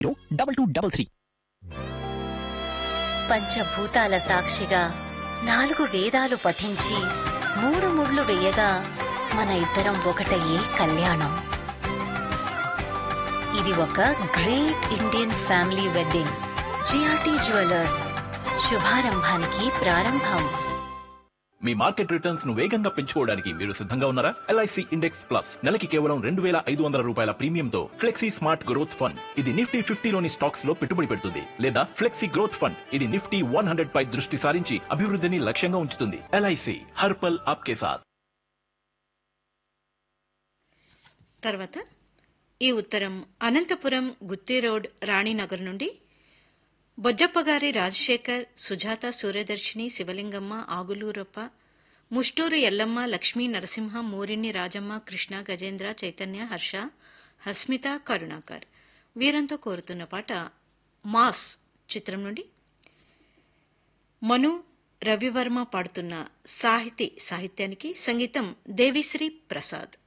double two double three పంచభూతాల సాక్షిగా నాలుగు వేదాలు పఠించి మూడు ముళ్ళు వేయగా మన ఇద్దరం ఒకటయ్యే కళ్యాణం ఇది ఒక great Indian family wedding GRT jewellers శుభారంభానికి ప్రారంభం మీ మార్కెట్ రిటర్న్స్ ను వేగంగా పెంచుకోవడానికి మీరు సిద్ధంగా ఉన్నారా ఎల్ఐసి ఇండెక్స్ ప్లస్ నెలకి కేవలం రెండు వేల ఐదు వందల రూపాయల ప్రీమియంతో ఫ్లెక్సీ స్మార్ట్ గ్రోత్ ఫండ్ ఇది నిఫ్టీ ఫిఫ్టీలోని స్టాక్స్ లో పెట్టుబడి పెడుతుంది లేదా ఫ్లెక్సీ గ్రోత్ ఫండ్ ఇది నిఫ్టీ వన్ హండ్రెడ్ పై దృష్టి సారించి అభివృద్ధిని లక్ష్యంగా ఉంచుతుంది ఎల్ఐసి హర్పల్ ఆప్కే సాథ్ తర్వాత ఈ ఉత్తరం అనంతపురం గుత్తి రోడ్ రాణినగర్ నుండి బొజ్జప్పగారి రాజశేఖర్ సుజాత సూర్యదర్శిని శివలింగమ్మ ఆగులూరప్ప ముష్టూరు ఎల్లమ్మ లక్ష్మీ నరసింహ మూరిణి రాజమ్మ కృష్ణ గజేంద్ర చైతన్య హర్ష హస్మిత కరుణాకర్ వీరంతో కోరుతున్న పాట మాస్ చిత్రం నుండి మను రవివర్మ పాడుతున్న సాహితీ సాహిత్యానికి సంగీతం దేవిశ్రీ ప్రసాద్